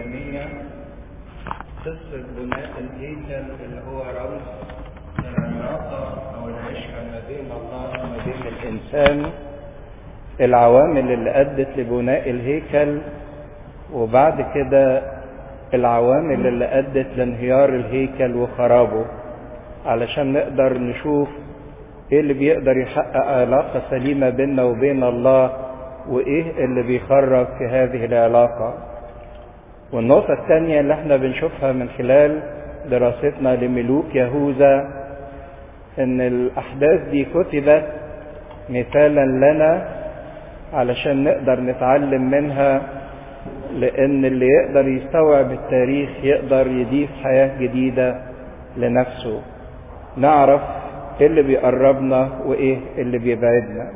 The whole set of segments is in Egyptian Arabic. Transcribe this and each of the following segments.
الإسلامية قصة بناء الهيكل اللي هو رمز العلاقة أو العشرة ما بين الله وما بين الإنسان العوامل اللي أدت لبناء الهيكل وبعد كده العوامل اللي أدت لانهيار الهيكل وخرابه علشان نقدر نشوف ايه اللي بيقدر يحقق علاقة سليمة بيننا وبين الله وايه اللي بيخرب في هذه العلاقة والنقطة الثانية اللي احنا بنشوفها من خلال دراستنا لملوك يهوذا ان الاحداث دي كتبت مثالا لنا علشان نقدر نتعلم منها لان اللي يقدر يستوعب التاريخ يقدر يضيف حياة جديدة لنفسه نعرف ايه اللي بيقربنا وايه اللي بيبعدنا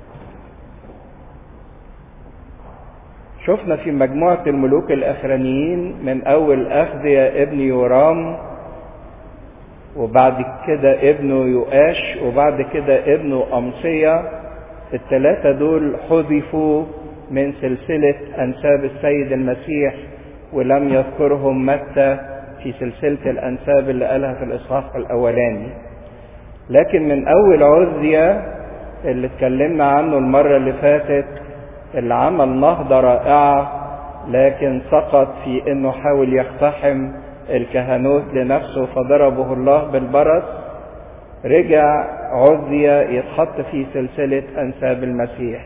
شفنا في مجموعة الملوك الأخرانيين من أول أخذ يا ابن يورام وبعد كده ابنه يؤاش وبعد كده ابنه أمصية الثلاثة دول حذفوا من سلسلة أنساب السيد المسيح ولم يذكرهم متى في سلسلة الأنساب اللي قالها في الإصحاح الأولاني لكن من أول عزية اللي اتكلمنا عنه المرة اللي فاتت اللي عمل نهضة رائعة لكن سقط في انه حاول يقتحم الكهنوت لنفسه فضربه الله بالبرص رجع عزية يتحط في سلسلة أنساب المسيح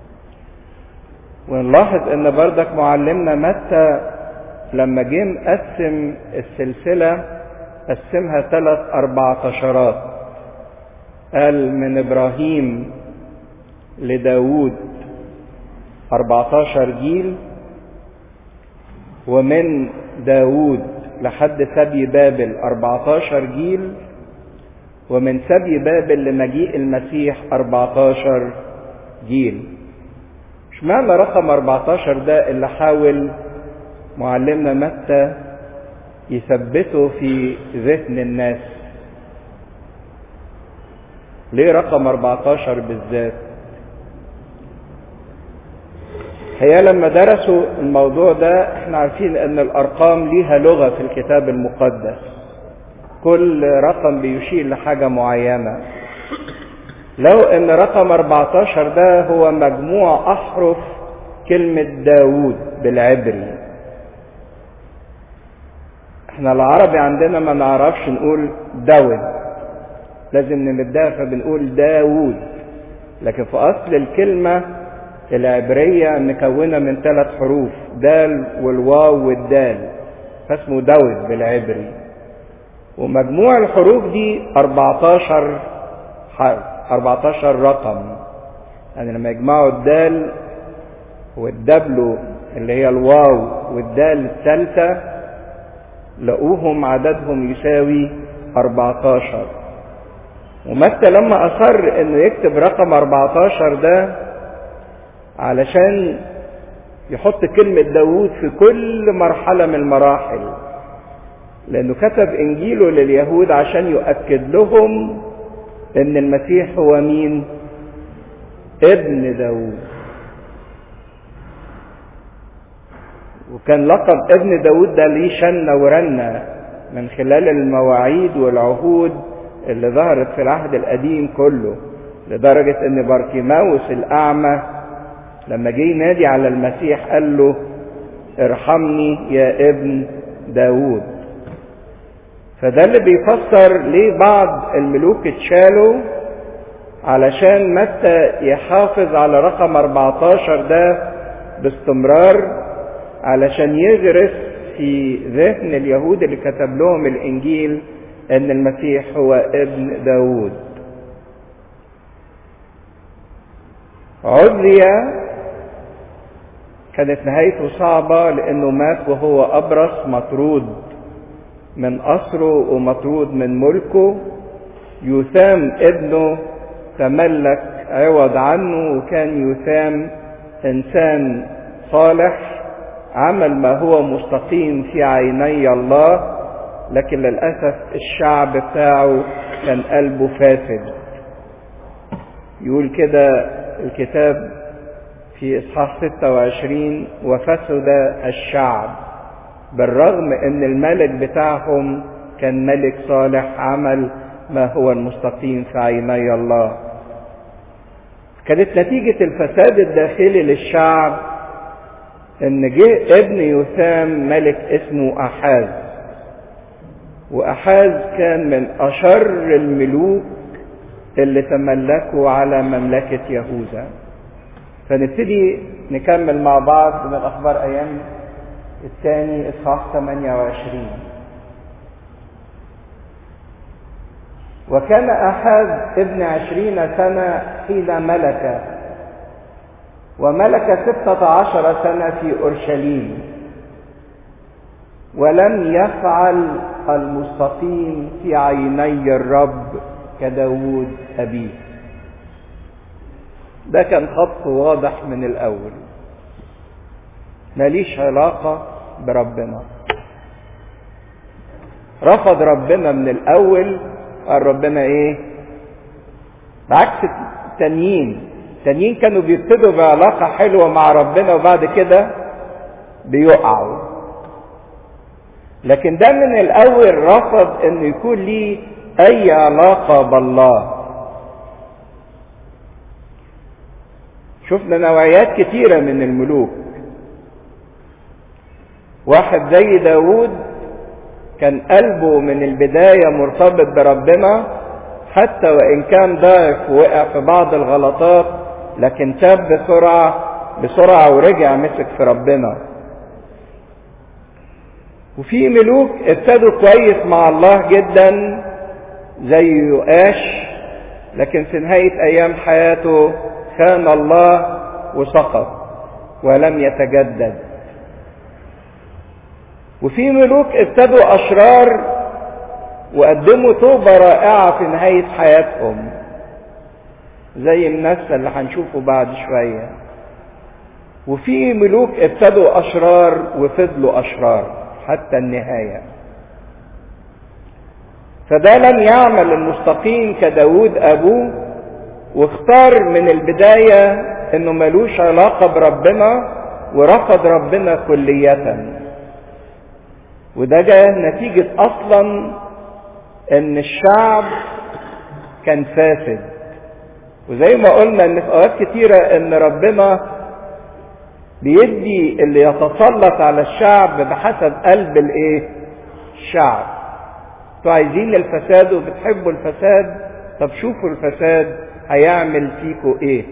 ونلاحظ ان بردك معلمنا متى لما جه مقسم السلسلة قسمها ثلاث أربعتاشرات قال من إبراهيم لداود 14 جيل ومن داود لحد سبي بابل 14 جيل ومن سبي بابل لمجيء المسيح 14 جيل اشمعنى رقم 14 ده اللي حاول معلمنا متى يثبته في ذهن الناس ليه رقم 14 بالذات هي لما درسوا الموضوع ده احنا عارفين ان الارقام ليها لغة في الكتاب المقدس كل رقم بيشير لحاجة معينة لو ان رقم 14 ده هو مجموع احرف كلمة داوود بالعبري احنا العربي عندنا ما نعرفش نقول داود لازم نمدها فبنقول داوود لكن في اصل الكلمه العبرية مكونة من ثلاث حروف دال والواو والدال فاسمه داود بالعبري ومجموع الحروف دي 14 حرف 14 رقم يعني لما يجمعوا الدال والدبلو اللي هي الواو والدال الثالثة لقوهم عددهم يساوي 14 ومتى لما أصر إنه يكتب رقم 14 ده علشان يحط كلمة داوود في كل مرحلة من المراحل لأنه كتب إنجيله لليهود عشان يؤكد لهم إن المسيح هو مين؟ ابن داوود وكان لقب ابن داوود ده ليه شنة ورنة من خلال المواعيد والعهود اللي ظهرت في العهد القديم كله لدرجة إن بارتيماوس الأعمى لما جه ينادي على المسيح قال له ارحمني يا ابن داوود فده اللي بيفسر ليه بعض الملوك اتشالوا علشان متى يحافظ على رقم 14 ده باستمرار علشان يغرس في ذهن اليهود اللي كتب لهم الانجيل ان المسيح هو ابن داوود عزية كانت نهايته صعبة لأنه مات وهو أبرص مطرود من قصره ومطرود من ملكه يثام ابنه تملك عوض عنه وكان يثام إنسان صالح عمل ما هو مستقيم في عيني الله لكن للأسف الشعب بتاعه كان قلبه فاسد يقول كده الكتاب في إصحاح 26 وفسد الشعب بالرغم ان الملك بتاعهم كان ملك صالح عمل ما هو المستقيم في عيني الله كانت نتيجة الفساد الداخلي للشعب ان جه ابن يثام ملك اسمه احاز واحاز كان من اشر الملوك اللي تملكوا على مملكة يهوذا فنبتدي نكمل مع بعض من اخبار ايام الثاني اصحاح 28 وكان احاز ابن عشرين سنة حين ملك وملك ستة عشر سنة في أورشليم ولم يفعل المستقيم في عيني الرب كداود أبيه ده كان خط واضح من الأول ماليش علاقة بربنا رفض ربنا من الأول قال ربنا إيه بعكس التانيين التانيين كانوا بيبتدوا بعلاقة حلوة مع ربنا وبعد كده بيقعوا لكن ده من الأول رفض إنه يكون ليه أي علاقة بالله شفنا نوعيات كتيرة من الملوك واحد زي داود كان قلبه من البداية مرتبط بربنا حتى وإن كان ضعف ووقع في بعض الغلطات لكن تاب بسرعة بسرعة ورجع مسك في ربنا وفي ملوك ابتدوا كويس مع الله جدا زي يؤاش لكن في نهاية أيام حياته خان الله وسقط ولم يتجدد وفي ملوك ابتدوا أشرار وقدموا توبة رائعة في نهاية حياتهم زي الناس اللي هنشوفه بعد شوية وفي ملوك ابتدوا أشرار وفضلوا أشرار حتى النهاية فده لم يعمل المستقيم كداود أبوه واختار من البداية انه ملوش علاقة بربنا ورفض ربنا كلية وده جاء نتيجة اصلا ان الشعب كان فاسد وزي ما قلنا ان في اوقات كتيرة ان ربنا بيدي اللي يتسلط على الشعب بحسب قلب الايه الشعب انتوا عايزين الفساد وبتحبوا الفساد طب شوفوا الفساد هيعمل فيكوا ايه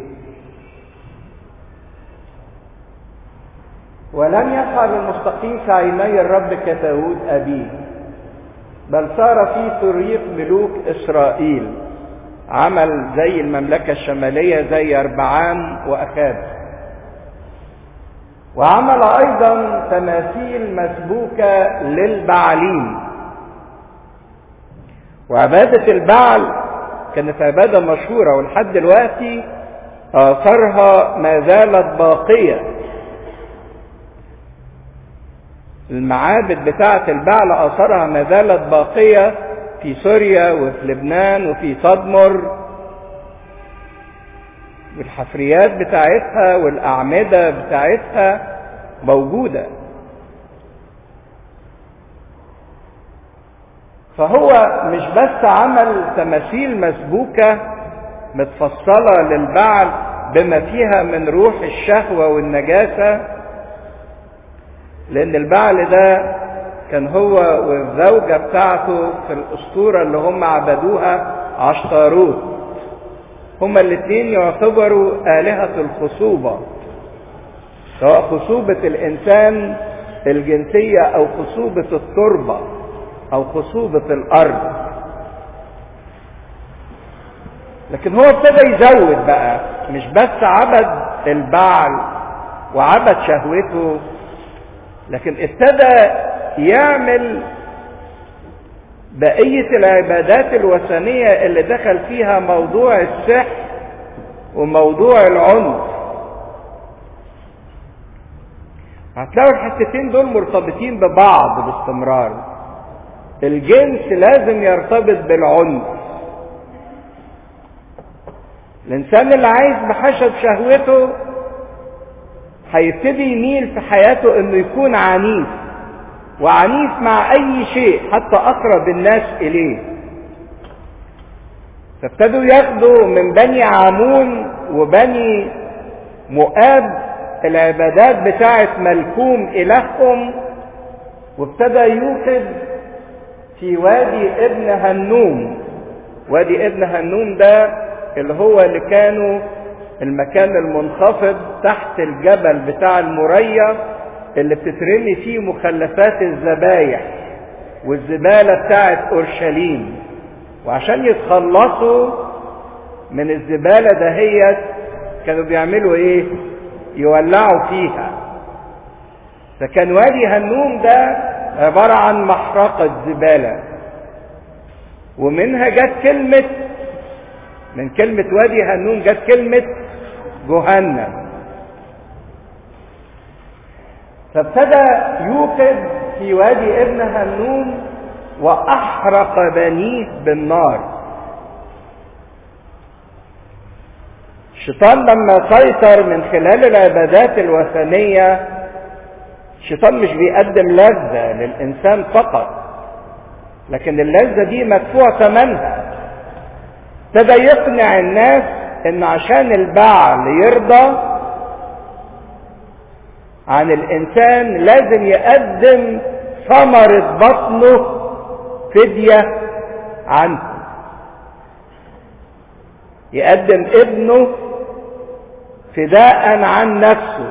ولم يفعل المستقيم في عيني الرب كداود ابيه بل صار في طريق ملوك اسرائيل عمل زي المملكة الشمالية زي أربعام وأخاب وعمل أيضا تماثيل مسبوكة للبعالين وعبادة البعل كانت عبادة مشهورة ولحد دلوقتي آثارها ما زالت باقية المعابد بتاعة البعل آثارها ما زالت باقية في سوريا وفي لبنان وفي تدمر والحفريات بتاعتها والأعمدة بتاعتها موجودة فهو مش بس عمل تماثيل مسبوكة متفصلة للبعل بما فيها من روح الشهوة والنجاسة لأن البعل ده كان هو والزوجة بتاعته في الأسطورة اللي هم عبدوها عشتاروت هما الاثنين يعتبروا آلهة الخصوبة سواء خصوبة الإنسان الجنسية أو خصوبة التربة أو خصوبة الأرض لكن هو ابتدى يزود بقى مش بس عبد البعل وعبد شهوته لكن ابتدى يعمل بقية العبادات الوثنية اللي دخل فيها موضوع السحر وموضوع العنف هتلاقوا الحتتين دول مرتبطين ببعض باستمرار الجنس لازم يرتبط بالعنف الانسان اللي عايز بحسب شهوته هيبتدي يميل في حياته انه يكون عنيف وعنيف مع اي شيء حتى اقرب الناس اليه فابتدوا ياخدوا من بني عامون وبني مؤاب العبادات بتاعه ملكوم الههم وابتدى يوقد في وادي ابن هنوم وادي ابن هنوم ده اللي هو اللي كانوا المكان المنخفض تحت الجبل بتاع المريا اللي بتترمي فيه مخلفات الذبايح والزباله بتاعت اورشليم وعشان يتخلصوا من الزباله دهيت كانوا بيعملوا ايه يولعوا فيها فكان وادي هنوم ده عباره عن محرقه زباله ومنها جت كلمه من كلمه وادي هنوم جت كلمه جهنم فابتدى يوقد في وادي ابن هنوم واحرق بنيه بالنار الشيطان لما سيطر من خلال العبادات الوثنيه الشيطان مش بيقدم لذه للانسان فقط لكن اللذه دي مدفوع ثمنها ابتدى يقنع الناس ان عشان البعل يرضى عن الانسان لازم يقدم ثمرة بطنه فدية عنه يقدم ابنه فداء عن نفسه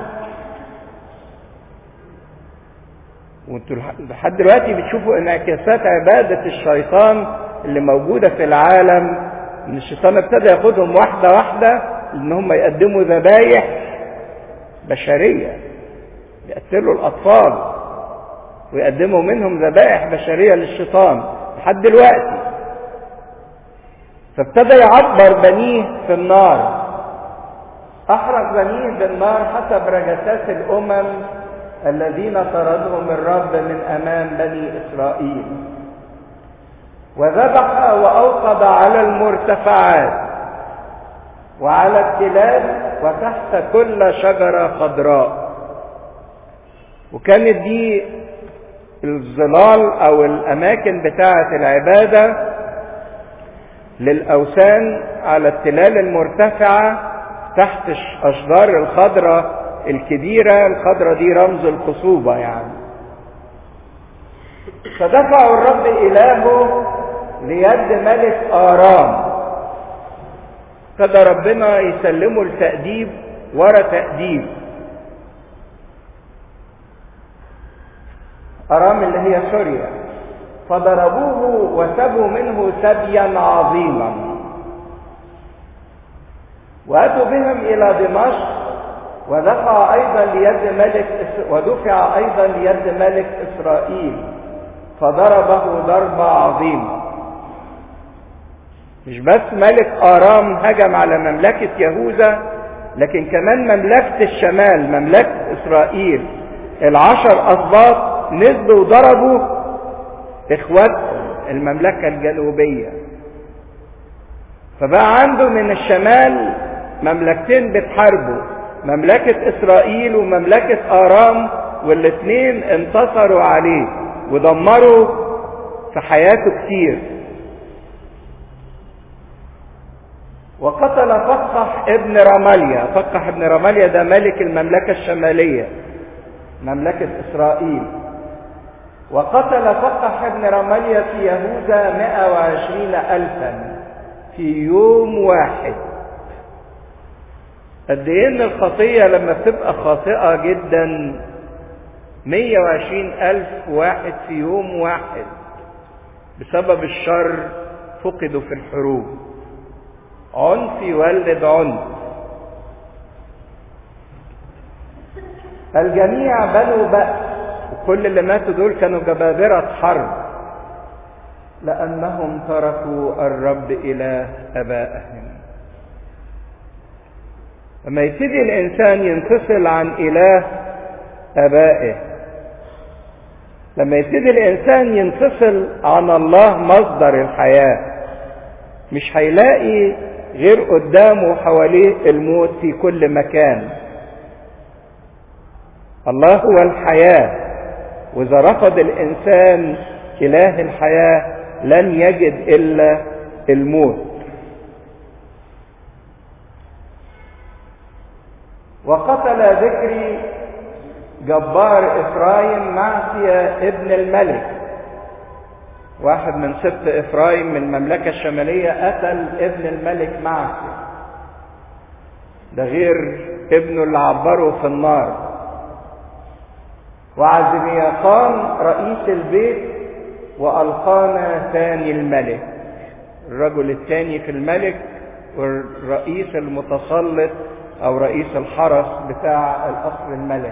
وانتوا لحد دلوقتي بتشوفوا انعكاسات عبادة الشيطان اللي موجودة في العالم ان الشيطان ابتدى ياخدهم واحدة واحدة ان هم يقدموا ذبايح بشرية يقتلوا الاطفال ويقدموا منهم ذبائح بشرية للشيطان لحد دلوقتي فابتدى يعبر بنيه في النار احرق بنيه بالنار حسب رجسات الامم الذين طردهم الرب من امام بني اسرائيل وذبح واوقد على المرتفعات وعلى التلال وتحت كل شجره خضراء وكانت دي الظلال او الاماكن بتاعه العباده للاوثان على التلال المرتفعه تحت الاشجار الخضراء الكبيره الخضراء دي رمز الخصوبه يعني فدفعوا الرب الهه ليد ملك ارام ابتدى ربنا يسلمه التأديب ورا تأديب أرام اللي هي سوريا فضربوه وسبوا منه سبيا عظيما وأتوا بهم إلى دمشق ودفع أيضا ليد ملك ودفع أيضا ليد ملك إسرائيل فضربه ضربة عظيمة مش بس ملك آرام هجم على مملكة يهوذا لكن كمان مملكة الشمال مملكة إسرائيل العشر أسباط نزلوا وضربوا إخواتهم المملكة الجنوبية فبقى عنده من الشمال مملكتين بتحاربوا مملكة إسرائيل ومملكة آرام والاثنين انتصروا عليه ودمروا في حياته كتير وقتل فقح ابن رماليا فقح ابن رماليا ده ملك المملكة الشمالية مملكة إسرائيل وقتل فقح ابن رماليا في يهوذا 120 ألفا في يوم واحد قد ايه ان الخطية لما بتبقى خاطئة جدا 120 ألف واحد في يوم واحد بسبب الشر فقدوا في الحروب عنف يولد عنف الجميع بنوا بأس وكل اللي ماتوا دول كانوا جبابرة حرب لأنهم تركوا الرب إله أبائهم لما يبتدي الإنسان ينفصل عن إله آبائه لما يبتدي الإنسان ينفصل عن الله مصدر الحياة مش هيلاقي غير قدامه حواليه الموت في كل مكان الله هو الحياة واذا رفض الانسان اله الحياه لن يجد الا الموت وقتل ذكري جبار افرايم معسيا ابن الملك واحد من سبط افرايم من المملكه الشماليه قتل ابن الملك معسيا ده غير ابنه اللي عبره في النار وعزميقان رئيس البيت وألقانا ثاني الملك الرجل الثاني في الملك والرئيس المتسلط أو رئيس الحرس بتاع القصر الملك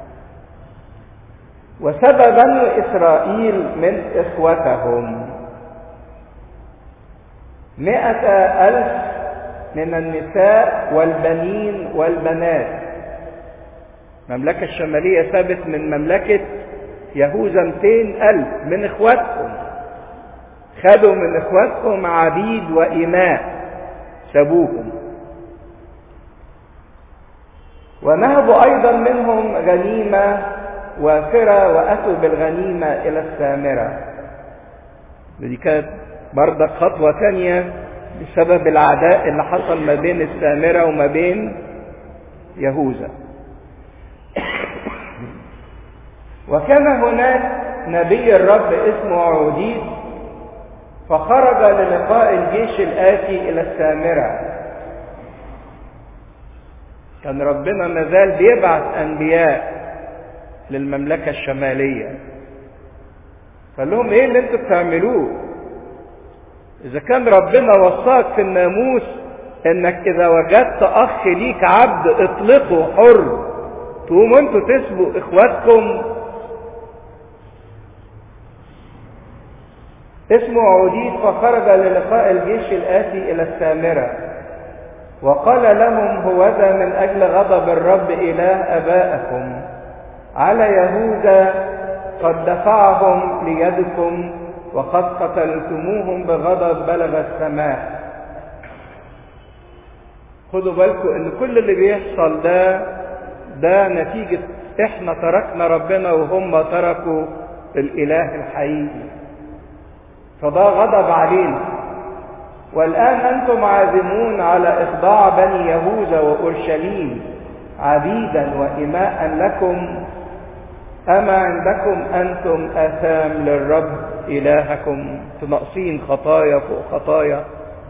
وسبى بنو إسرائيل من إخوتهم مئة ألف من النساء والبنين والبنات المملكة الشمالية سابت من مملكة يهوذا 200 ألف من إخواتهم خدوا من إخواتهم عبيد وإماء سابوهم ونهبوا أيضا منهم غنيمة وافرة وأتوا بالغنيمة إلى السامرة ودي كانت برضك خطوة ثانية بسبب العداء اللي حصل ما بين السامرة وما بين يهوذا وكان هناك نبي الرب اسمه عوديد فخرج للقاء الجيش الآتي إلى السامرة كان ربنا مازال بيبعث أنبياء للمملكة الشمالية قال لهم ايه اللي انتوا بتعملوه اذا كان ربنا وصاك في الناموس انك اذا وجدت اخ ليك عبد اطلقه حر تقوموا انتوا تسبوا اخواتكم اسمه عوديد فخرج للقاء الجيش الآتي إلى السامرة وقال لهم هوذا من أجل غضب الرب إله أبائكم على يهوذا قد دفعهم ليدكم وقد قتلتموهم بغضب بلغ السماء خدوا بالكم ان كل اللي بيحصل ده ده نتيجة احنا تركنا ربنا وهم تركوا الاله الحقيقي فده غضب علينا والآن أنتم عازمون على إخضاع بني يهوذا وأورشليم عبيدا وإماء لكم أما عندكم أنتم آثام للرب إلهكم تنقصين خطايا فوق خطايا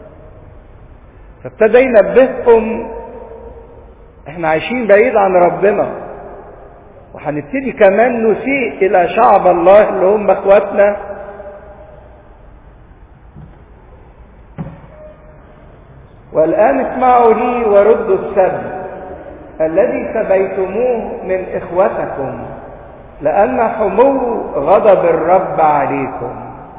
فابتدى ينبهكم احنا عايشين بعيد عن ربنا وهنبتدي كمان نسيء إلى شعب الله اللي هم اخواتنا والآن اسمعوا لي وردوا السب الذي سبيتموه من إخوتكم لأن حمو غضب الرب عليكم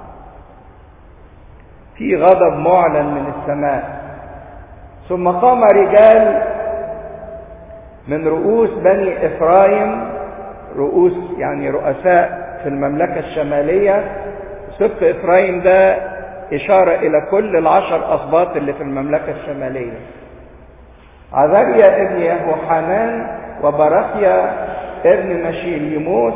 في غضب معلن من السماء ثم قام رجال من رؤوس بني إفرايم رؤوس يعني رؤساء في المملكة الشمالية سبط إفرايم ده إشارة إلى كل العشر أسباط اللي في المملكة الشمالية عذريا ابن يهوحنان وبرخيا ابن مشيليموس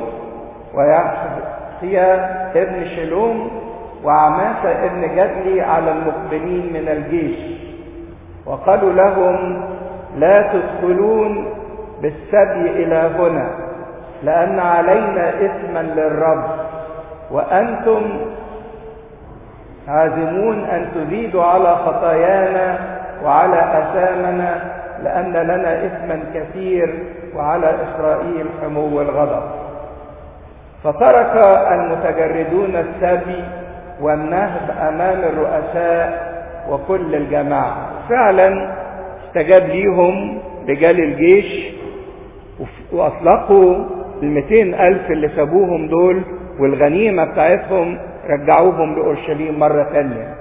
ويحيى ابن شلوم وعماسة ابن جدلي على المقبلين من الجيش وقالوا لهم لا تدخلون بالسبي إلى هنا لأن علينا إثما للرب وأنتم عازمون أن تزيدوا على خطايانا وعلى أثامنا لأن لنا إثما كثير وعلى إسرائيل حمو الغضب فترك المتجردون السبي والنهب أمام الرؤساء وكل الجماعة فعلا استجاب ليهم رجال الجيش وأطلقوا المئتين ألف اللي سابوهم دول والغنيمة بتاعتهم رجعوهم لأورشليم مرة ثانية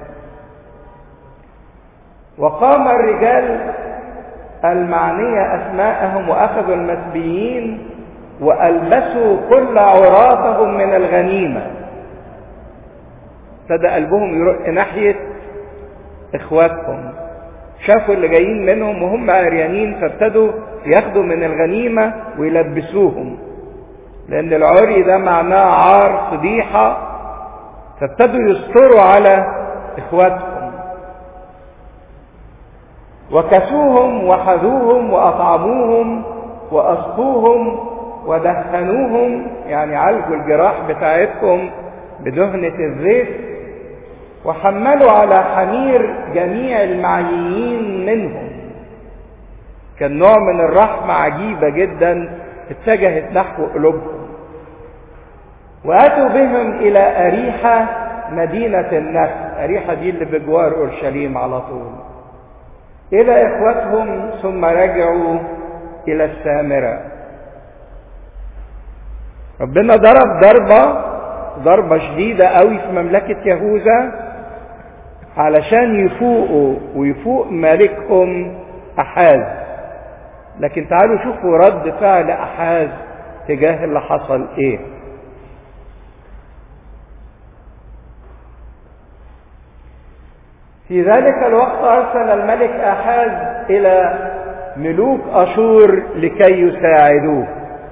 وقام الرجال المعنية أسماءهم وأخذوا المسبيين وألبسوا كل عراضهم من الغنيمة ابتدى قلبهم يرق ناحية إخواتهم شافوا اللي جايين منهم وهم عريانين فابتدوا ياخدوا من الغنيمة ويلبسوهم لأن العري ده معناه عار فضيحة فابتدوا يستروا على إخواتهم وكسوهم وحذوهم وأطعموهم وأسقوهم ودهنوهم يعني عالجوا الجراح بتاعتهم بدهنة الزيت وحملوا على حمير جميع المعنيين منهم كان نوع من الرحمة عجيبة جدا اتجهت نحو قلوبهم واتوا بهم الى اريحة مدينة النفس اريحة دي اللي بجوار اورشليم على طول الى اخوتهم ثم رجعوا الى السامرة ربنا ضرب ضربة ضربة شديدة قوي في مملكة يهوذا علشان يفوقوا ويفوق ملكهم أحاز لكن تعالوا شوفوا رد فعل أحاز تجاه اللي حصل إيه في ذلك الوقت أرسل الملك أحاز إلى ملوك أشور لكي يساعدوه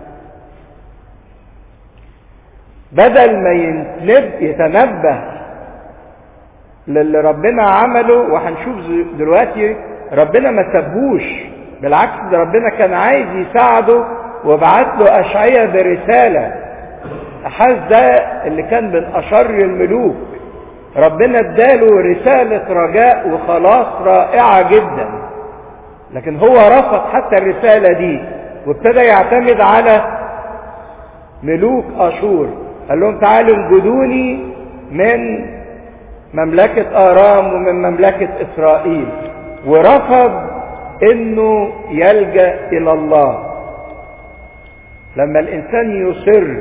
بدل ما يتنبه للي ربنا عمله وهنشوف دلوقتي ربنا ما سابهوش بالعكس ده ربنا كان عايز يساعده وبعت له أشعية برسالة أحاز ده اللي كان من أشر الملوك ربنا اداله رسالة رجاء وخلاص رائعة جدا لكن هو رفض حتى الرسالة دي وابتدى يعتمد على ملوك أشور قال لهم تعالوا انجدوني من مملكة آرام ومن مملكة إسرائيل ورفض انه يلجأ الى الله لما الانسان يصر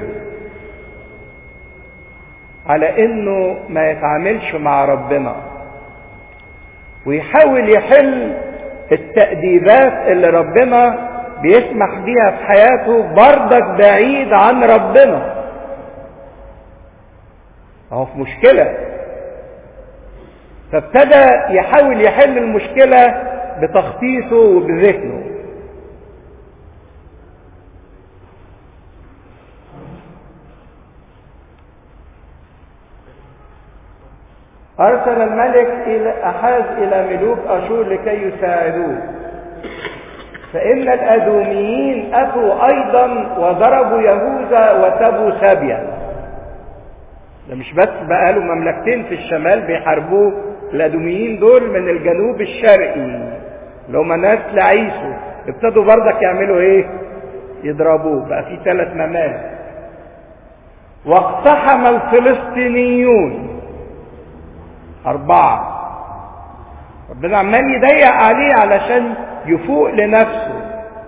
على انه ما يتعاملش مع ربنا ويحاول يحل التأديبات اللي ربنا بيسمح بيها في حياته بردك بعيد عن ربنا اهو في مشكلة فابتدى يحاول يحل المشكلة بتخطيطه وبذهنه أرسل الملك إلى أحاز إلى ملوك أشور لكي يساعدوه فإن الأدوميين أتوا أيضا وضربوا يهوذا وسبوا سبيا ده مش بس بقى له مملكتين في الشمال بيحاربوه الأدوميين دول من الجنوب الشرقي اللي هم ناس لعيسو ابتدوا برضك يعملوا ايه يضربوه بقى في ثلاث ممالك واقتحم الفلسطينيون أربعة ربنا عمال يضيق عليه علشان يفوق لنفسه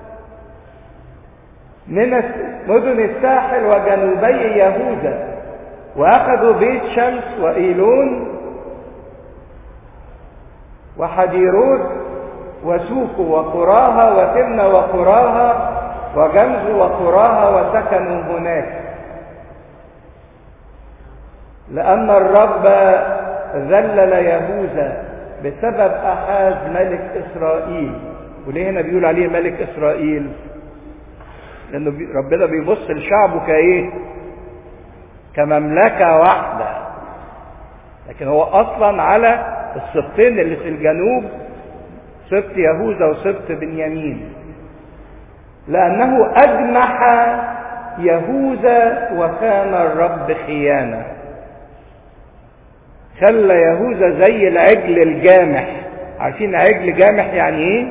من مدن الساحل وجنوبي يهوذا وأخذوا بيت شمس وإيلون وحديروت وسوق وقراها وتمنى وقراها وجمز وقراها وسكنوا هناك لأن الرب ذلل يهوذا بسبب أحاز ملك إسرائيل وليه هنا بيقول عليه ملك إسرائيل لأنه بي ربنا بيبص لشعبه كإيه كمملكة واحدة لكن هو أصلا على السبطين اللي في الجنوب سبط يهوذا وسبط بنيامين لأنه أجمح يهوذا وكان الرب خيانة خلى يهوذا زي العجل الجامح عارفين عجل جامح يعني ايه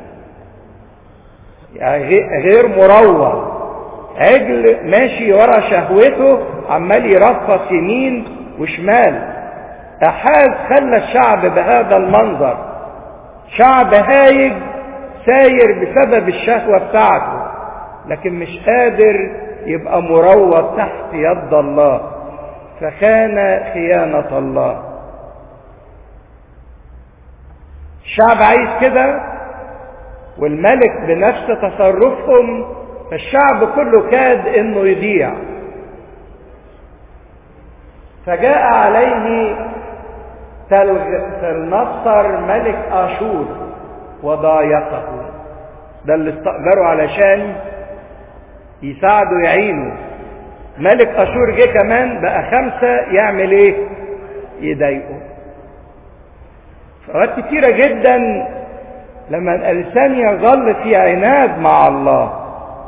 يعني غير مروع عجل ماشي ورا شهوته عمال يرفص يمين وشمال احاز خلى الشعب بهذا المنظر شعب هايج ساير بسبب الشهوة بتاعته لكن مش قادر يبقى مروض تحت يد الله فكان خيانة الله الشعب عايز كده والملك بنفس تصرفهم فالشعب كله كاد انه يضيع فجاء عليه تلنصر ملك اشور وضايقه ده اللي استأجروا علشان يساعدوا يعينوا ملك اشور جه كمان بقى خمسة يعمل ايه يضايقه فوقت كتيرة جدا لما الانسان يظل في عناد مع الله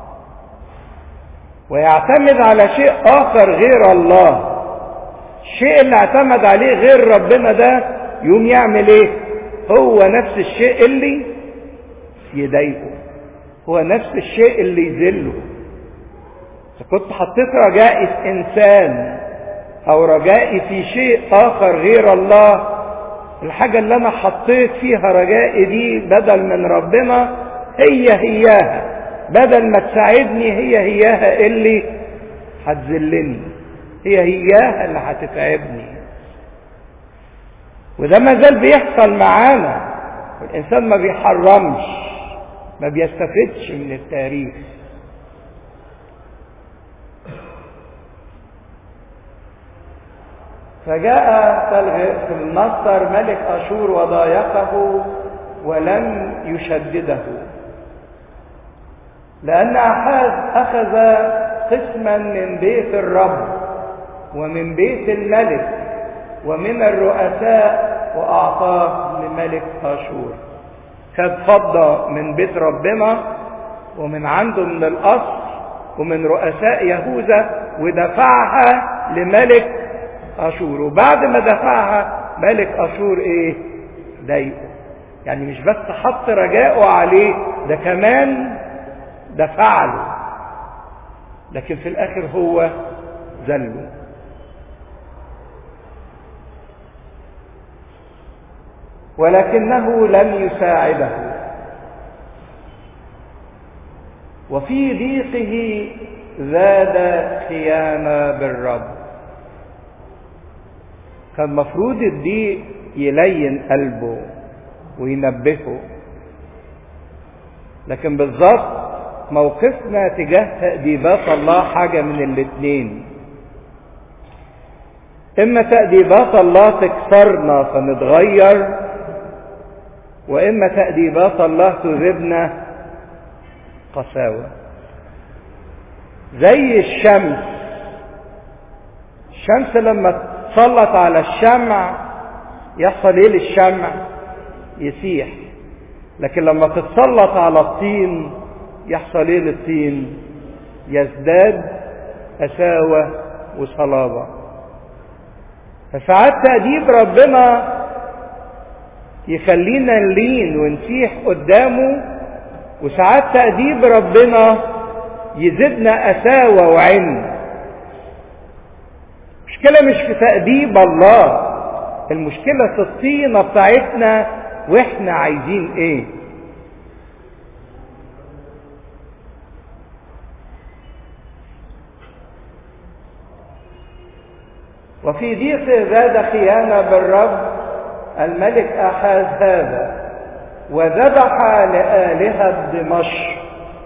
ويعتمد على شيء اخر غير الله الشيء اللي اعتمد عليه غير ربنا ده يوم يعمل ايه هو نفس الشيء اللي يضايقه هو نفس الشيء اللي يذله اذا كنت حطيت رجائي في انسان او رجائي في شيء اخر غير الله الحاجة اللي انا حطيت فيها رجائي دي بدل من ربنا هي هياها بدل ما تساعدني هي هياها اللي هتذلني هي هياها اللي هتتعبني وده ما زال بيحصل معانا والانسان ما بيحرمش ما بيستفدش من التاريخ فجاء في المصدر ملك اشور وضايقه ولم يشدده لان احاز اخذ قسما من بيت الرب ومن بيت الملك ومن الرؤساء واعطاه لملك اشور خد فضه من بيت ربنا ومن عنده من القصر ومن رؤساء يهوذا ودفعها لملك اشور وبعد ما دفعها ملك اشور ايه ضايقه يعني مش بس حط رجاءه عليه ده كمان دفع له لكن في الاخر هو ذله ولكنه لم يساعده وفي ضيقه زاد خيانه بالرب كان مفروض الضيق يلين قلبه وينبهه لكن بالظبط موقفنا تجاه تأديبات الله حاجة من الاتنين إما تأديبات الله تكسرنا فنتغير وإما تأديبات الله تذبنا قساوة زي الشمس الشمس لما تسلط على الشمع يحصل ايه للشمع يسيح لكن لما تتسلط على الطين يحصل ايه للطين يزداد قساوة وصلابة فساعات تأديب ربنا يخلينا نلين ونسيح قدامه وساعات تأديب ربنا يزيدنا قساوة وعند المشكلة مش في تأديب الله المشكلة في الطينة بتاعتنا واحنا عايزين ايه وفي ضيق زاد خيانة بالرب الملك أحاز هذا وذبح لآلهة دمشق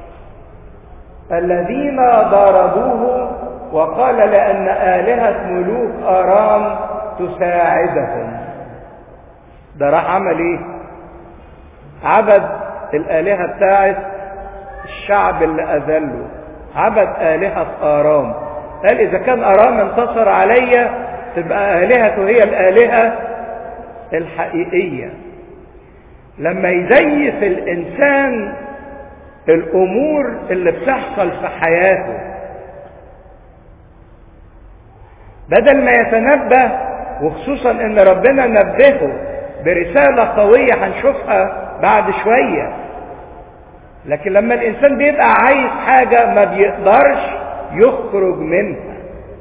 الذين ضربوه وقال لأن آلهة ملوك أرام تساعدهم ده راح عمل ايه عبد الآلهة بتاعت الشعب اللي أذله عبد آلهة آرام قال إذا كان أرام انتصر عليا تبقى آلهته هي الآلهة الحقيقية لما يزيف الإنسان الأمور اللي بتحصل في حياته بدل ما يتنبه وخصوصا ان ربنا نبهه برسالة قوية هنشوفها بعد شوية لكن لما الانسان بيبقى عايز حاجة ما بيقدرش يخرج منها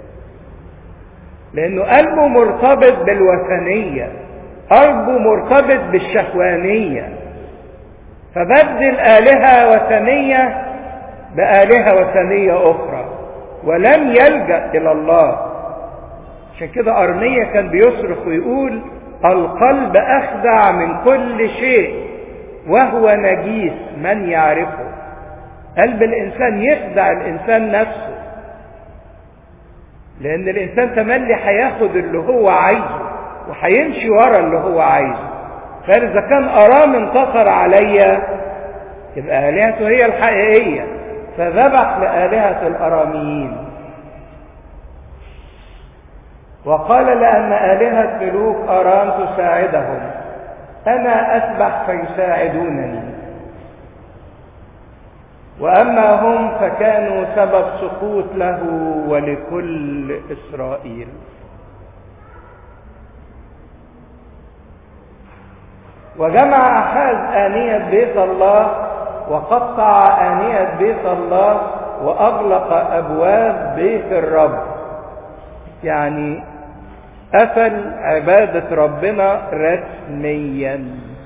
لانه قلبه مرتبط بالوثنية قلبه مرتبط بالشهوانية فبدل آلهة وثنية بآلهة وثنية أخرى ولم يلجأ إلى الله عشان كده أرمية كان بيصرخ ويقول القلب أخدع من كل شيء وهو نجيس من يعرفه قلب الإنسان يخدع الإنسان نفسه لأن الإنسان تملي هياخد اللي هو عايزه وهيمشي ورا اللي هو عايزه فإذا كان أرام انتصر عليا يبقى آلهته هي الحقيقية فذبح لآلهة الأراميين وقال لأن آلهة ملوك أرام تساعدهم أنا أسبح فيساعدونني وأما هم فكانوا سبب سقوط له ولكل إسرائيل وجمع أحاز آنية بيت الله وقطع آنية بيت الله وأغلق أبواب بيت الرب يعني قفل عبادة ربنا رسميا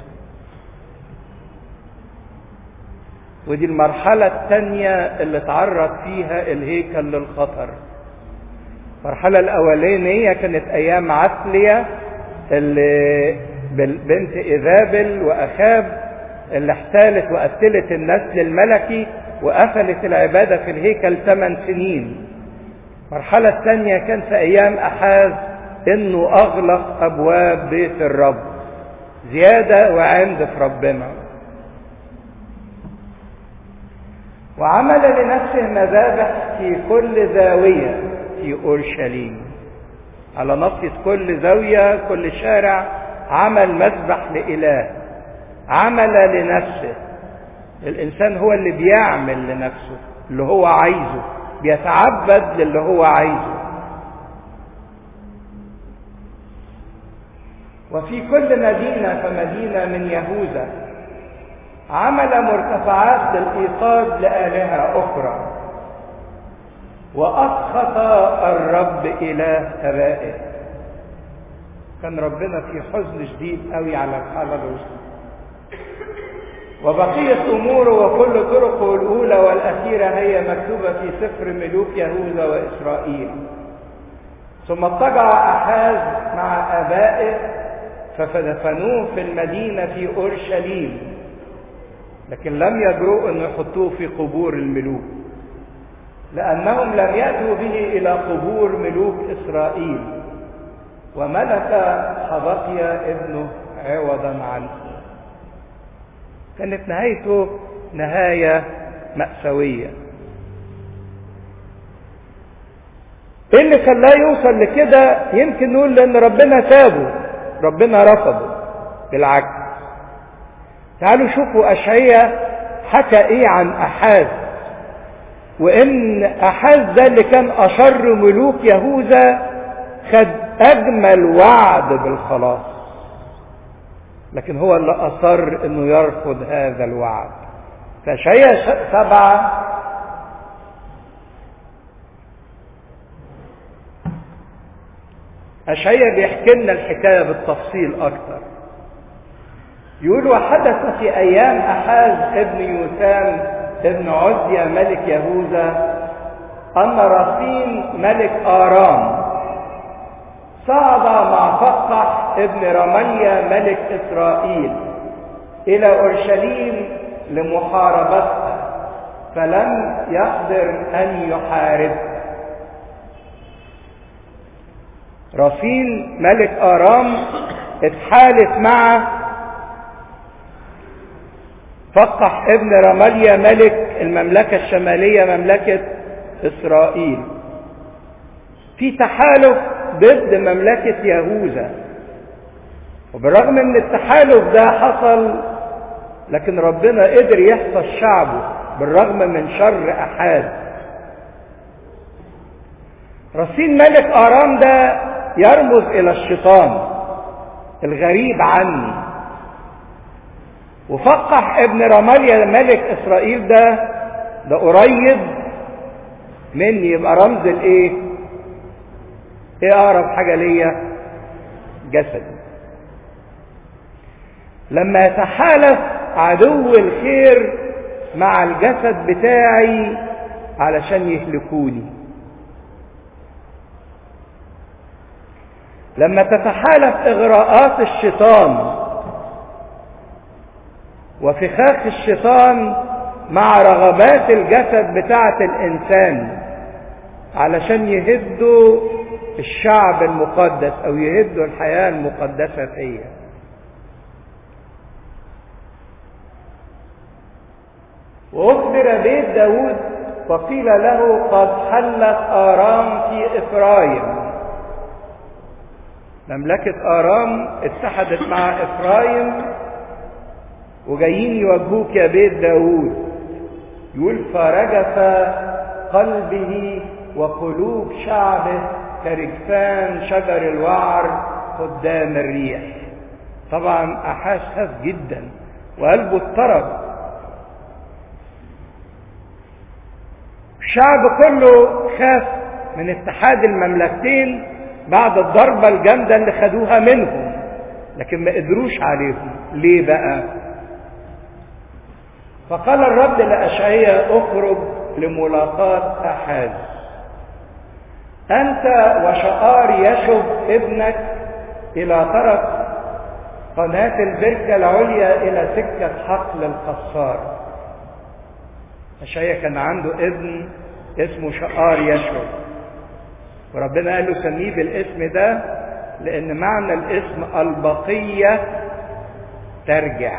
ودي المرحلة الثانية اللي تعرض فيها الهيكل للخطر المرحلة الأولانية كانت أيام عسلية اللي بنت إيزابل وأخاب اللي احتالت وقتلت النسل الملكي وقفلت العبادة في الهيكل ثمان سنين المرحلة الثانية كان في أيام أحاز إنه أغلق أبواب بيت الرب زيادة وعند في ربنا وعمل لنفسه مذابح في كل زاوية في أورشليم على نصية كل زاوية كل شارع عمل مذبح لإله عمل لنفسه الإنسان هو اللي بيعمل لنفسه اللي هو عايزه بيتعبد للي هو عايزه وفي كل مدينة فمدينة من يهوذا عمل مرتفعات للإيقاظ لآلهة أخرى وأسخط الرب إله آبائه كان ربنا في حزن شديد قوي على الحالة الوسطى وبقية أموره وكل طرقه الأولى والأخيرة هي مكتوبة في سفر ملوك يهوذا وإسرائيل ثم اضطجع أحاز مع آبائه فدفنوه في المدينة في أورشليم لكن لم يجرؤوا أن يحطوه في قبور الملوك لأنهم لم يأتوا به إلى قبور ملوك إسرائيل وملك حبقيا ابنه عوضا عنه كانت نهايته نهاية مأساوية ايه اللي خلاه يوصل لكده يمكن نقول لان ربنا سابه ربنا رفضه بالعكس تعالوا شوفوا اشعياء حكى ايه عن احاز وان احاز ده اللي كان اشر ملوك يهوذا خد اجمل وعد بالخلاص لكن هو اللي اصر انه يرفض هذا الوعد فاشعياء سبعه أشعيا بيحكي لنا الحكاية بالتفصيل أكتر يقول وحدث في أيام أحاز ابن يوسام ابن عزيا ملك يهوذا أن رصين ملك آرام صعد مع فقح ابن رمية ملك إسرائيل إلى أورشليم لمحاربتها فلم يقدر أن يحاربها رصين ملك آرام اتحالف مع فقح ابن رماليا ملك المملكة الشمالية مملكة إسرائيل في تحالف ضد مملكة يهوذا وبالرغم ان التحالف ده حصل لكن ربنا قدر يحفظ شعبه بالرغم من شر أحد رصين ملك آرام ده يرمز إلى الشيطان الغريب عني وفقح ابن رماليا ملك إسرائيل ده ده قريب مني يبقى رمز الايه؟ ايه أقرب حاجة ليا؟ جسد لما يتحالف عدو الخير مع الجسد بتاعي علشان يهلكوني لما تتحالف اغراءات الشيطان وفخاخ الشيطان مع رغبات الجسد بتاعه الانسان علشان يهدوا الشعب المقدس او يهدوا الحياه المقدسه فيه واخبر بيت داود وقيل له قد حلت ارام في افرايم مملكة آرام اتحدت مع إفرايم وجايين يواجهوك يا بيت داوود يقول فرجف قلبه وقلوب شعبه كرجفان شجر الوعر قدام الريح طبعا أحاس خاف جدا وقلبه اضطرب الشعب كله خاف من اتحاد المملكتين بعد الضربة الجامدة اللي خدوها منهم لكن ما قدروش عليهم ليه بقى فقال الرب لأشعياء اخرج لملاقاة أحاز أنت وشقار يشب ابنك إلى طرف قناة البركة العليا إلى سكة حقل القصار أشعياء كان عنده ابن اسمه شقار يشب وربنا قال له سميه بالاسم ده لأن معنى الاسم البقية ترجع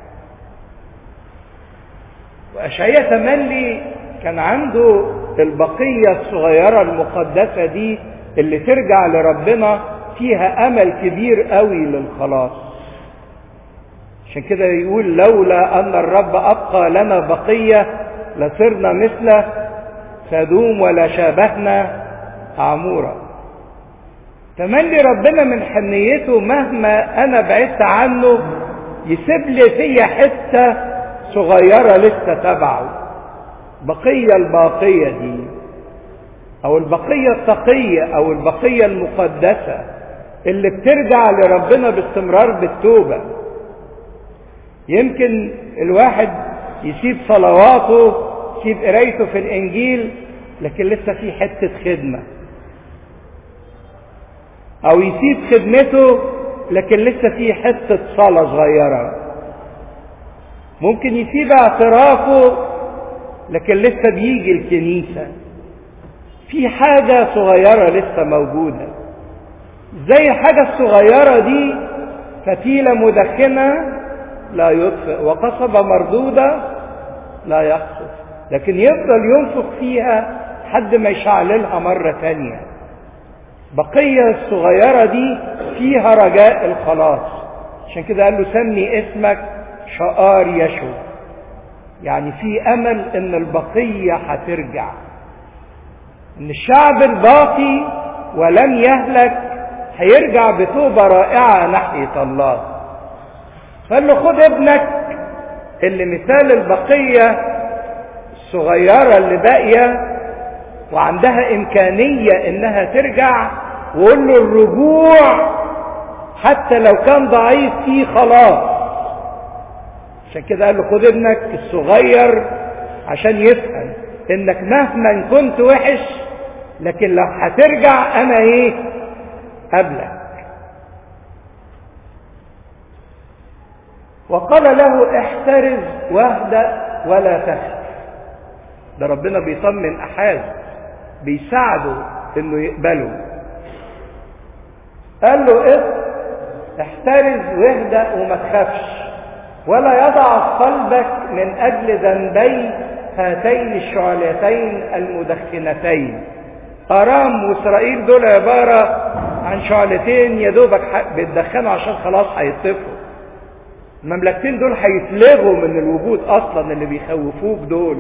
وأشعياء تملي كان عنده البقية الصغيرة المقدسة دي اللي ترجع لربنا فيها أمل كبير قوي للخلاص عشان كده يقول لولا أن الرب أبقى لنا بقية لصرنا مثل سدوم ولا شابهنا عمورة تملي ربنا من حنيته مهما أنا بعدت عنه يسيب لي فيا حتة صغيرة لسه تبعه بقية الباقية دي أو البقية التقية أو البقية المقدسة اللي بترجع لربنا باستمرار بالتوبة يمكن الواحد يسيب صلواته يسيب قرايته في الإنجيل لكن لسه في حتة خدمة أو يسيب خدمته لكن لسه في حتة صلاة صغيرة ممكن يسيب اعترافه لكن لسه بيجي الكنيسة في حاجة صغيرة لسه موجودة زي الحاجة الصغيرة دي فتيلة مدخنة لا يطفئ وقصبة مردودة لا يقصف لكن يفضل ينفخ فيها حد ما يشعللها مرة تانية بقية الصغيرة دي فيها رجاء الخلاص عشان كده قال له سمي اسمك شقار يشو يعني في امل ان البقية هترجع ان الشعب الباقي ولم يهلك هيرجع بتوبة رائعة ناحية الله قال له خد ابنك اللي مثال البقية الصغيرة اللي باقية وعندها إمكانية إنها ترجع وقول له الرجوع حتى لو كان ضعيف فيه خلاص عشان كده قال له خد ابنك الصغير عشان يفهم انك مهما كنت وحش لكن لو هترجع انا ايه قبلك وقال له احترز واهدأ ولا تخف ده ربنا بيطمن احاز بيساعده انه يقبله قال له ايه احترز واهدأ وما تخافش ولا يضعف قلبك من اجل ذنبي هاتين الشعلتين المدخنتين ارام واسرائيل دول عباره عن شعلتين يا دوبك بيتدخنوا عشان خلاص هيطفوا المملكتين دول هيتلغوا من الوجود اصلا اللي بيخوفوك دول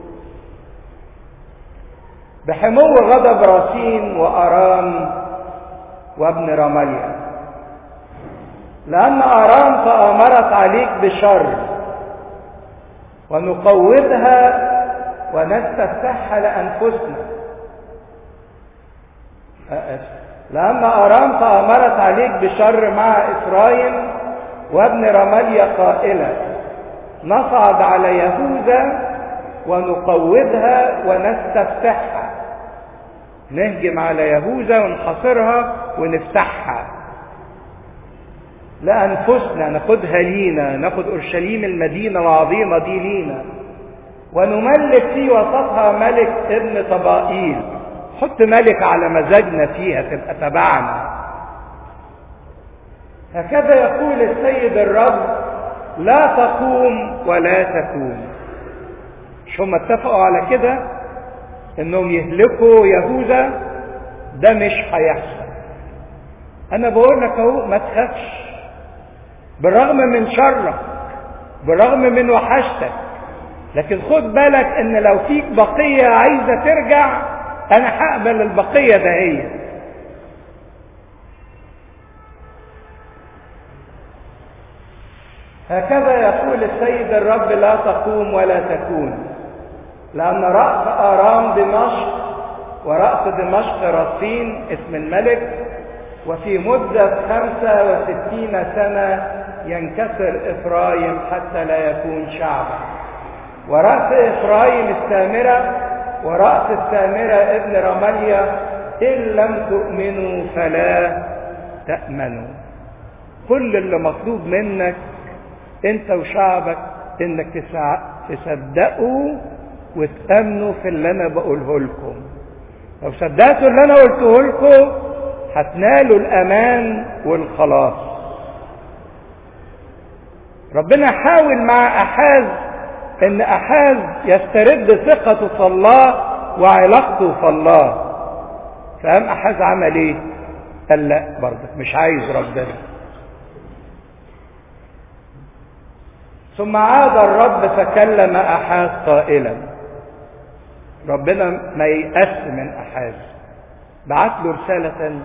بحمو غضب راسين وارام وابن رماليا لأن أرام تآمرت عليك بشر ونقوضها ونستفتحها لأنفسنا لأن أرام تآمرت عليك بشر مع إفرايم وابن رماليا قائلة نصعد على يهوذا ونقوضها ونستفتحها نهجم على يهوذا ونحاصرها ونفتحها لأنفسنا ناخدها لينا ناخد أورشليم المدينة العظيمة دي لينا ونملك في وسطها ملك ابن طبائيل حط ملك على مزاجنا فيها تبقى تبعنا هكذا يقول السيد الرب لا تقوم ولا تكون مش هم اتفقوا على كده انهم يهلكوا يهوذا ده مش هيحصل انا بقول لك اهو ما تخافش بالرغم من شرك بالرغم من وحشتك لكن خد بالك ان لو فيك بقية عايزة ترجع انا هقبل البقية دهية هكذا يقول السيد الرب لا تقوم ولا تكون لأن رأس آرام دمشق ورأس دمشق رصين اسم الملك وفي مدة خمسة وستين سنة ينكسر إفرايم حتى لا يكون شعبا ورأس إفرايم السامرة ورأس السامرة ابن رمليا إن لم تؤمنوا فلا تأمنوا كل اللي مطلوب منك انت وشعبك انك تصدقوا وتأمنوا في اللي انا بقوله لكم لو صدقتوا اللي انا قلته لكم هتنالوا الامان والخلاص ربنا حاول مع احاز ان احاز يسترد ثقته في الله وعلاقته في الله فقام احاز عمل ايه قال لا برضك مش عايز ربنا ثم عاد الرب فكلم احاز قائلا ربنا ما ييأس من احاز بعت له رسالة تانية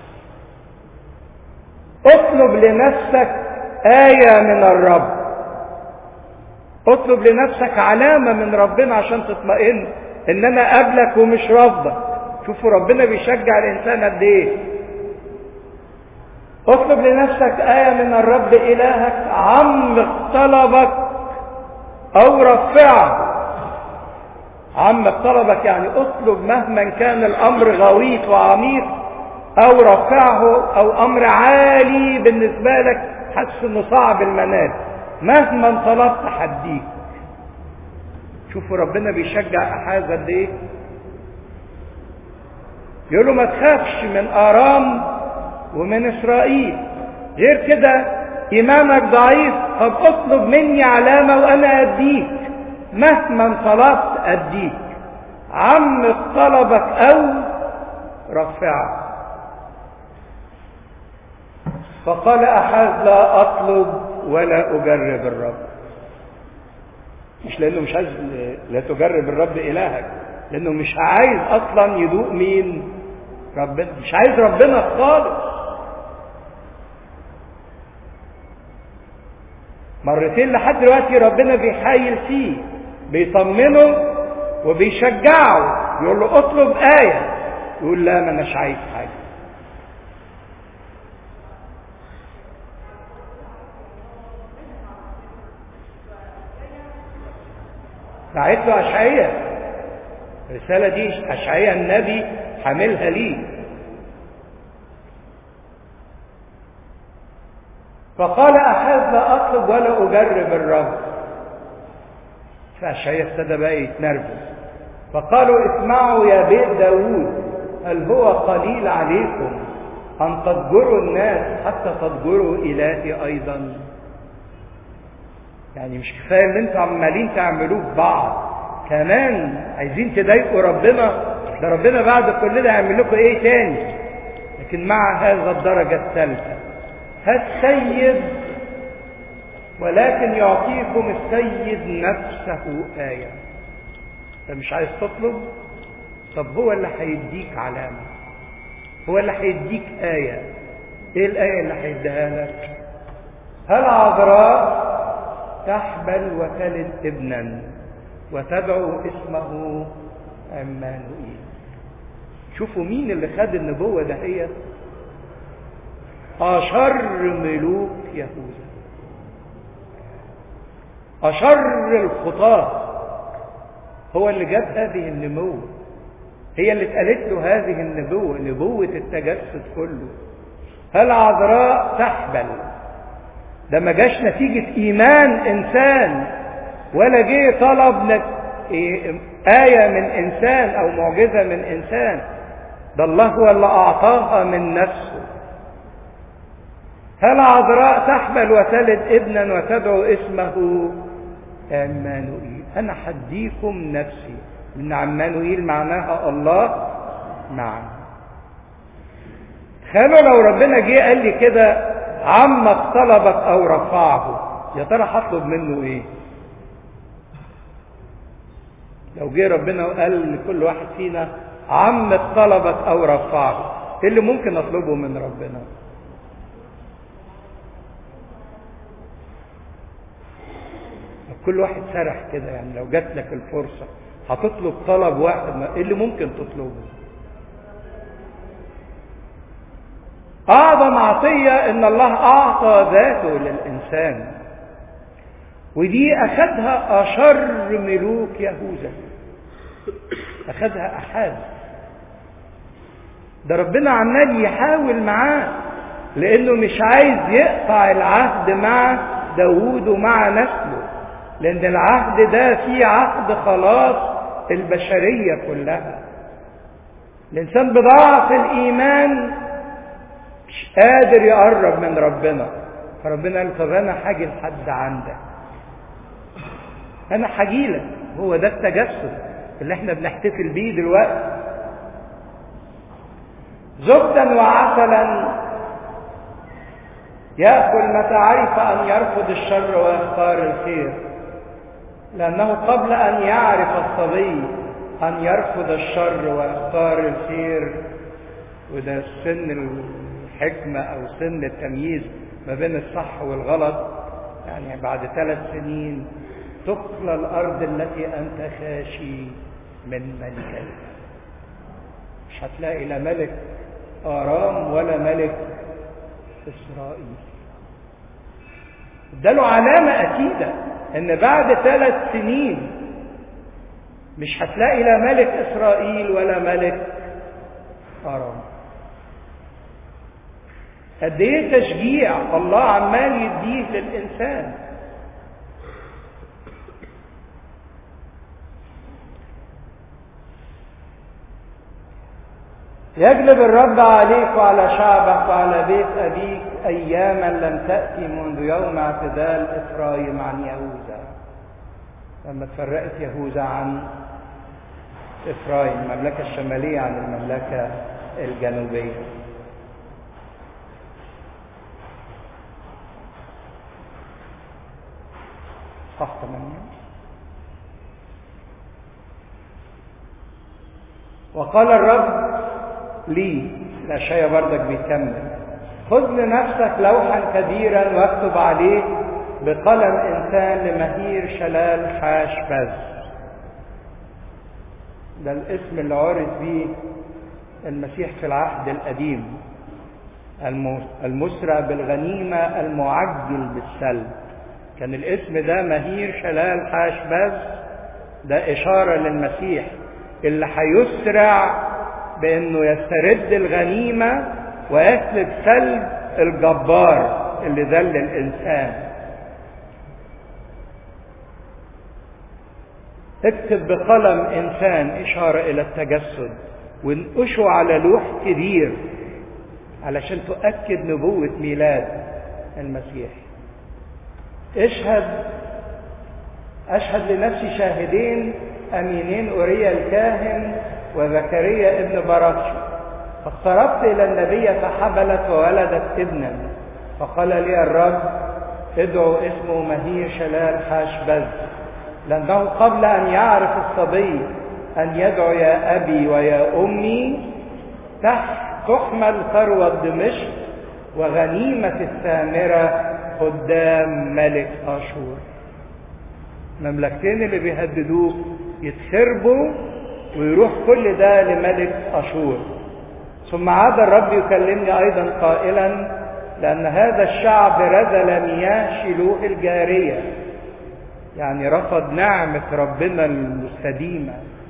اطلب لنفسك آية من الرب اطلب لنفسك علامة من ربنا عشان تطمئن ان انا قابلك ومش رافضك شوفوا ربنا بيشجع الانسان قد ايه اطلب لنفسك آية من الرب إلهك عمق طلبك أو رفعه عمق طلبك يعني اطلب مهما كان الأمر غويط وعميق أو رفعه أو أمر عالي بالنسبة لك حاسس إنه صعب المنال مهما طلبت هديك شوفوا ربنا بيشجع أحاز قد إيه يقول له ما تخافش من آرام ومن إسرائيل غير كده إيمانك ضعيف طب اطلب مني علامة وأنا أديك مهما طلبت أديك عمق طلبك أو رفعه فقال أحد لا أطلب ولا أجرب الرب مش لأنه مش عايز لا تجرب الرب إلهك لأنه مش عايز أصلا يدوق مين ربنا مش عايز ربنا خالص مرتين لحد دلوقتي ربنا بيحايل فيه بيطمنه وبيشجعه يقول له اطلب آية يقول لا ما اناش عايز حاجة دعيت له أشعية الرسالة دي أشعية النبي حاملها ليه فقال أحاز لا أطلب ولا أجرب الرب فأشعية ابتدى بقى يتنرفز فقالوا اسمعوا يا بيت داوود هل هو قليل عليكم أن تضجروا الناس حتى تضجروا إلهي أيضا يعني مش كفاية اللي انتوا عمالين تعملوه في بعض كمان عايزين تضايقوا ربنا ده ربنا بعد كل ده هيعمل لكم ايه تاني لكن مع هذا الدرجة الثالثة السيد ولكن يعطيكم السيد نفسه آية انت مش عايز تطلب طب هو اللي هيديك علامة هو اللي هيديك آية ايه الآية اللي هيديها لك هل عذراء تحبل وتلد ابنا وتدعو اسمه عمانوئيل شوفوا مين اللي خد النبوة دهيت أشر ملوك يهوذا أشر الخطاة هو اللي جاب هذه النبوة هي اللي اتقالت له هذه النبوة نبوة التجسد كله هل عذراء تحبل ده ما جاش نتيجة إيمان إنسان ولا جه طلب آية من إنسان أو معجزة من إنسان ده الله هو اللي أعطاها من نفسه هل عذراء تحمل وتلد ابنا وتدعو اسمه عمانوئيل أنا حديكم نفسي من عمانوئيل معناها الله معنا تخيلوا لو ربنا جه قال لي كده عمك طلبك او رفعه يا ترى هطلب منه ايه لو جه ربنا وقال لكل واحد فينا عمك طلبك او رفعه ايه اللي ممكن اطلبه من ربنا كل واحد سرح كده يعني لو جات لك الفرصة هتطلب طلب واحد ايه اللي ممكن تطلبه أعظم عطية إن الله أعطى ذاته للإنسان ودي أخذها أشر ملوك يهوذا أخذها أحد ده ربنا عمال يحاول معاه لأنه مش عايز يقطع العهد مع داوود ومع نسله لأن العهد ده فيه عهد خلاص البشرية كلها الإنسان بضعف الإيمان مش قادر يقرب من ربنا فربنا قال طب أنا حاجي لحد عندك أنا حجيلك هو ده التجسد اللي احنا بنحتفل بيه دلوقتي زبدا وعسلا يأكل متى عرف أن يرفض الشر ويختار الخير لأنه قبل أن يعرف الصبي أن يرفض الشر ويختار الخير وده سن الحكمة أو سن التمييز ما بين الصح والغلط يعني بعد ثلاث سنين تقلى الأرض التي أنت خاشي من ملكها مش هتلاقي لا ملك آرام ولا ملك إسرائيل اداله علامة أكيدة إن بعد ثلاث سنين مش هتلاقي لا ملك إسرائيل ولا ملك آرام قد إيه تشجيع الله عمال يديه للإنسان يجلب الرب عليك وعلى شعبك وعلى بيت أبيك أياما لم تأتي منذ يوم اعتدال إفرايم عن يهوذا لما تفرقت يهوذا عن إفرايم المملكة الشمالية عن المملكة الجنوبية صح تمام وقال الرب لي الأشياء بردك بيكمل خذ لنفسك لوحا كبيرا واكتب عليه بقلم إنسان لمهير شلال حاش بز ده الاسم اللي عرض به المسيح في العهد القديم المسرع بالغنيمة المعجل بالسلب كان الاسم ده مهير شلال حاش بز ده إشارة للمسيح اللي هيسرع بانه يسترد الغنيمة ويسلب سلب الجبار اللي ذل الانسان اكتب بقلم انسان اشارة الى التجسد وانقشه على لوح كبير علشان تؤكد نبوة ميلاد المسيح اشهد اشهد لنفسي شاهدين امينين اوريا الكاهن وزكريا ابن براتش فاقتربت الى النبي فحبلت وولدت ابنا فقال لي الرب ادعو اسمه مهير شلال حاشبز لانه قبل ان يعرف الصبي ان يدعو يا ابي ويا امي تحمل ثروه دمشق وغنيمه السامره قدام ملك اشور المملكتين اللي بيهددوه يتخربوا ويروح كل ده لملك أشور ثم عاد الرب يكلمني أيضا قائلا لأن هذا الشعب رذل مياه شيلوه الجارية يعني رفض نعمة ربنا المستديمة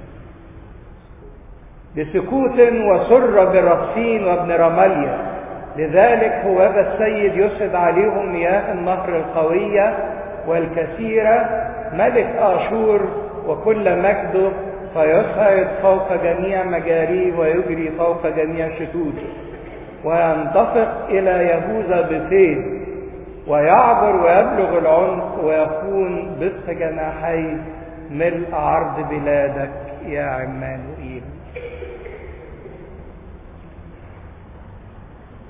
بسكوت وسر بالرصين وابن رماليا لذلك هو ذا السيد يسد عليهم مياه النهر القوية والكثيرة ملك آشور وكل مجده فيصعد فوق جميع مجاريه ويجري فوق جميع شتوته وينتفق إلى يهوذا بفيل ويعبر ويبلغ العمق ويكون بث جناحي ملء عرض بلادك يا عمانوئيل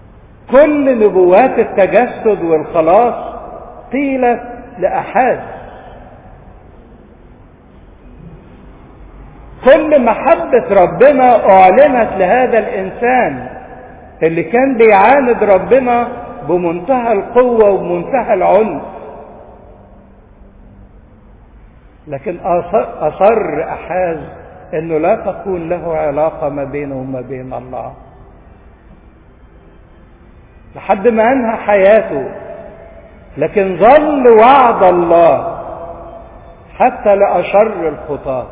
كل نبوات التجسد والخلاص قيلت لأحد كل محبة ربنا أعلنت لهذا الإنسان اللي كان بيعاند ربنا بمنتهى القوة وبمنتهى العنف لكن أصر أحاز أنه لا تكون له علاقة ما بينه وما بين الله لحد ما أنهى حياته لكن ظل وعد الله حتى لأشر الخطاة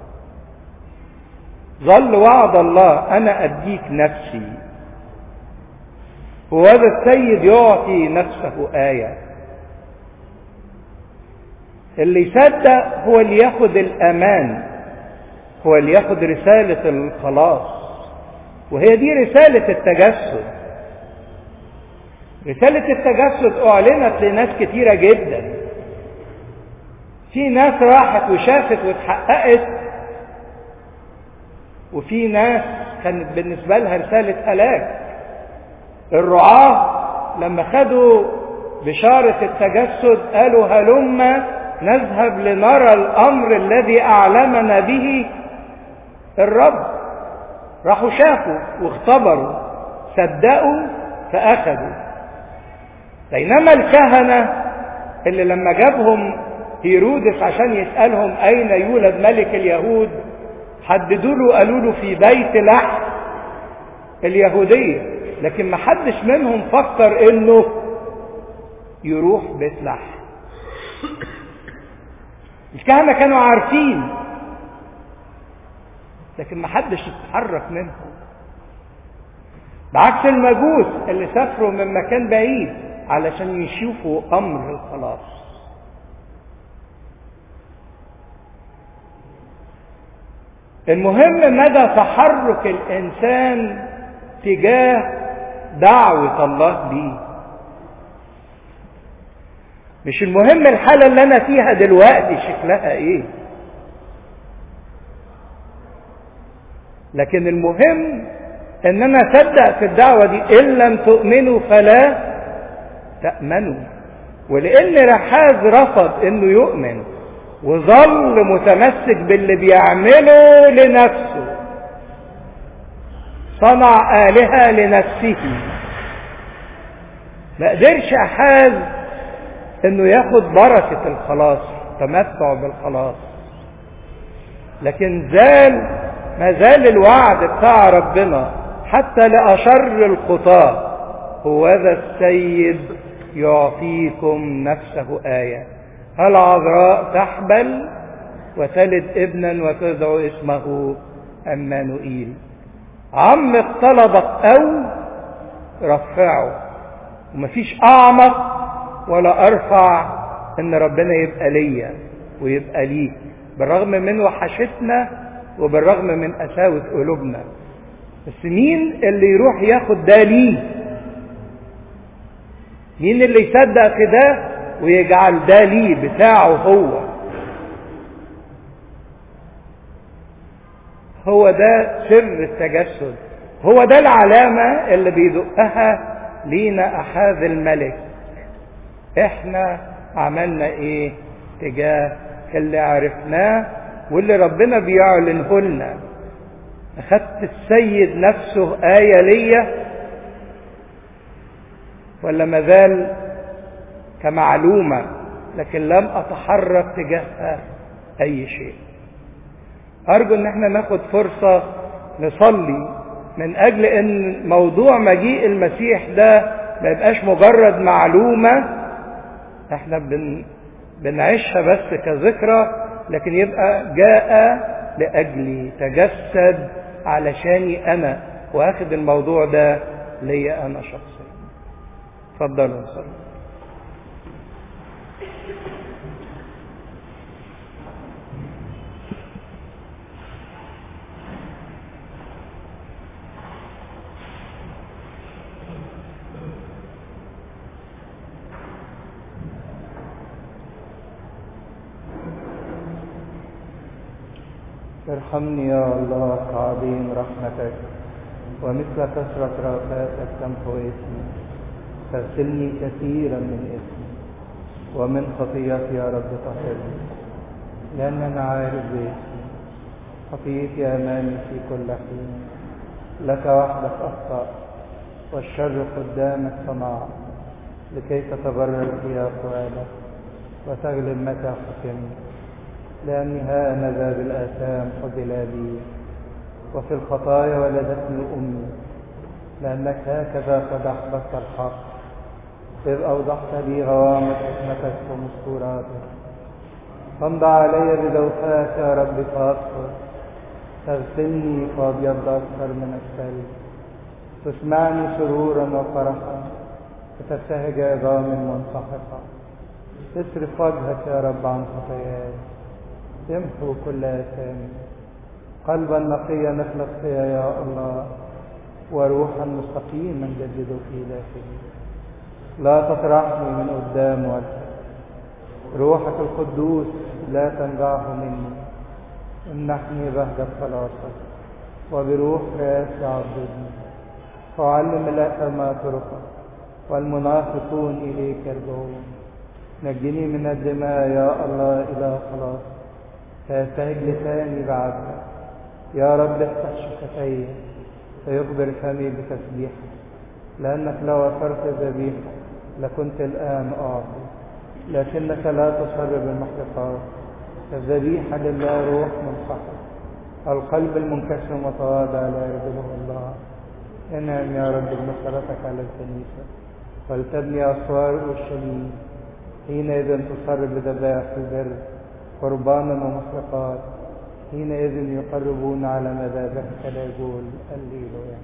ظل وعد الله أنا أديك نفسي وهذا السيد يعطي نفسه آية اللي يصدق هو اللي ياخد الأمان هو اللي ياخد رسالة الخلاص وهي دي رسالة التجسد رسالة التجسد أعلنت لناس كتيرة جدا في ناس راحت وشافت واتحققت وفي ناس كانت بالنسبة لها رسالة هلاك الرعاة لما خدوا بشارة التجسد قالوا هلما نذهب لنرى الأمر الذي أعلمنا به الرب راحوا شافوا واختبروا صدقوا فأخذوا بينما الكهنة اللي لما جابهم هيرودس عشان يسألهم أين يولد ملك اليهود حددوا له قالوا له في بيت لحم اليهودية لكن ما حدش منهم فكر انه يروح بيت لحم الكهنة كانوا عارفين لكن ما حدش اتحرك منهم بعكس المجوس اللي سافروا من مكان بعيد علشان يشوفوا امر الخلاص المهم مدى تحرك الانسان تجاه دعوة الله ليه مش المهم الحالة اللي انا فيها دلوقتي شكلها ايه لكن المهم ان انا اصدق في الدعوة دي ان لم تؤمنوا فلا تأمنوا ولان رحاز رفض انه يؤمن وظل متمسك باللي بيعمله لنفسه صنع آلهة لنفسه ما قدرش أحاز انه ياخد بركة الخلاص تمتع بالخلاص لكن زال ما زال الوعد بتاع ربنا حتى لأشر الخطاة هو ذا السيد يعطيكم نفسه آية العذراء تحبل وتلد ابنا وتدعو اسمه أمانوئيل عمق طلبك أو رفعه ومفيش أعمق ولا أرفع إن ربنا يبقى ليا ويبقى ليك بالرغم من وحشتنا وبالرغم من قساوة قلوبنا بس مين اللي يروح ياخد ده ليه مين اللي يصدق في ده ويجعل ده ليه بتاعه هو هو ده سر التجسد هو ده العلامة اللي بيدقها لينا أحاذ الملك احنا عملنا ايه تجاه اللي عرفناه واللي ربنا بيعلنه لنا اخدت السيد نفسه آية ليا ولا مازال كمعلومة لكن لم أتحرك تجاهها أي شيء أرجو إن احنا ناخد فرصة نصلي من أجل إن موضوع مجيء المسيح ده ما يبقاش مجرد معلومة احنا بن بنعيشها بس كذكرى لكن يبقى جاء لأجلي تجسد علشاني أنا واخد الموضوع ده ليا أنا شخصيا اتفضلوا نصلي ارحمني يا الله عظيم رحمتك ومثل كثرة رأفاتك تمحو اسمي تغسلني كثيرا من اسمي ومن خطيئتي يا رب طهرني لأن أنا عارف باسمي خطيئتي أمامي في كل حين لك وحدك أخطأ والشر قدامك صنع لكي تتبرر في أقوالك وتغلب متى حكمت لأني ها أنا ذا بالآثام قبل بي وفي الخطايا ولدتني أمي لأنك هكذا قد أحببت الحق إذ أوضحت لي غوامض حكمتك ومستوراتك فامضى علي بدوحات يا رب فأصفر تغسلني فأبيض أكثر من الثلج تسمعني سرورا وفرحا فتبتهج عظامي منسحقة اصرف وجهك يا رب عن خطاياي يمحو كل آثامي قلبا نقيا نخلق فيها يا الله وروحا مستقيما جدد في داخلي لا تطرحني من قدام وجهك روحك القدوس لا تنزعه مني امنحني بهجة خلاصك وبروح راسي عضدني فأعلم الأثم طرقك والمنافقون إليك يرجعون نجني من الدماء يا الله إلى خلاص فيبتهج لساني بعدك يا رب افتح شفتي فيخبر فمي بتسبيحك لأنك لو أثرت ذبيحة لكنت الآن أعطي لكنك لا تصر بالمحرقات فالذبيحة لله روح منصحة القلب المنكسر متواضع لا يرضيه الله انعم يا رب بنصرتك على الكنيسة ولتبني أسوار أورشليم حينئذ تصر بذبائح البر قربانا ومحرقات حينئذ يقربون على مذابحك لا يقول الليل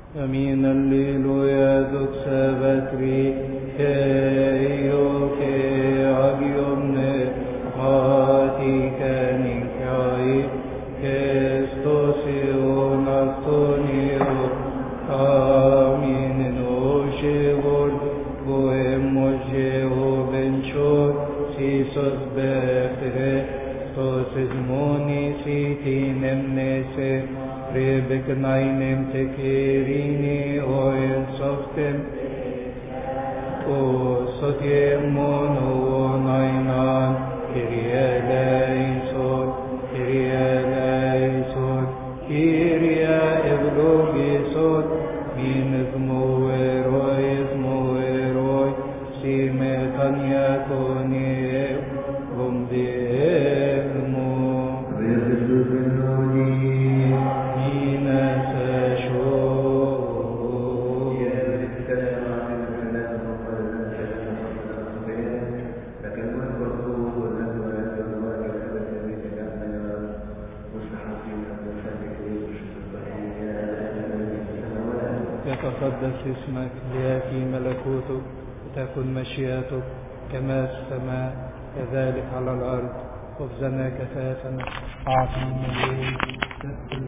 Amin alleluia doxa vatri Keio ke agium ne mati kanikai Kestos ion astonio Amin no shevol Boemo sheo benchor Sisos betre Tos moni siti nemnese Rebek nainem tekerini oil softem O sotiem mono nainan Kyrie eleison Kyrie eleison Kyrie eulogison Min esmoeroi esmoeroi Sime tania conie Vom diermo يتقدس اسمك ليأتي ملكوتك وتكن مشيئتك كما في السماء كذلك على الأرض خبزنا كفافنا أعطنا اليوم